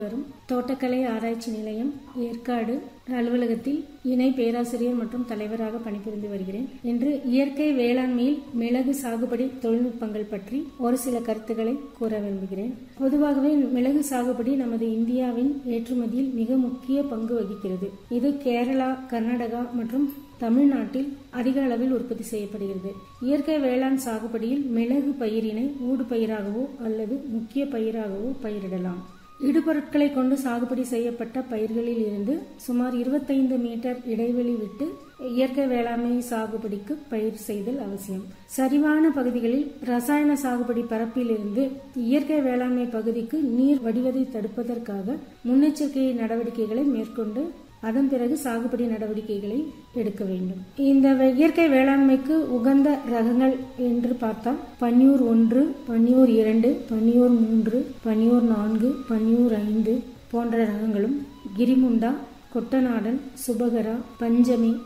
வரும் தோட்டக்கலை ஆராய்ச்சி நிலையம் ஏற்காடு அலுவலகத்தில் இணை பேராசிரியர் மற்றும் தலைவராக பணிபுரிந்து வருகிறேன் இன்று இயற்கை வேளாண்மையில் மிளகு சாகுபடி தொழில்நுட்பங்கள் பற்றி ஒரு சில கருத்துக்களை கூற விரும்புகிறேன் பொதுவாகவே மிளகு சாகுபடி நமது இந்தியாவின் ஏற்றுமதியில் மிக முக்கிய பங்கு வகிக்கிறது இது கேரளா கர்நாடகா மற்றும் தமிழ்நாட்டில் அதிக அளவில் உற்பத்தி செய்யப்படுகிறது இயற்கை வேளாண் சாகுபடியில் மிளகு பயிரினை ஊடு பயிராகவோ அல்லது முக்கிய பயிராகவோ பயிரிடலாம் இடுபொருட்களை கொண்டு சாகுபடி செய்யப்பட்ட பயிர்களில் இருந்து சுமார் இருபத்தைந்து மீட்டர் இடைவெளி விட்டு இயற்கை வேளாண்மை சாகுபடிக்கு பயிர் செய்தல் அவசியம் சரிவான பகுதிகளில் ரசாயன சாகுபடி பரப்பிலிருந்து இயற்கை வேளாண்மை பகுதிக்கு நீர் வடிவதை தடுப்பதற்காக முன்னெச்சரிக்கை நடவடிக்கைகளை மேற்கொண்டு அதன் பிறகு சாகுபடி நடவடிக்கைகளை எடுக்க வேண்டும் இந்த இயற்கை வேளாண்மைக்கு உகந்த ரகங்கள் என்று பார்த்தால் பன்னியூர் ஒன்று பன்னியூர் இரண்டு பன்னியூர் மூன்று பன்னியூர் நான்கு பன்னியூர் ஐந்து போன்ற ரகங்களும் கிரிமுண்டா கொட்டநாடன் சுபகரா பஞ்சமி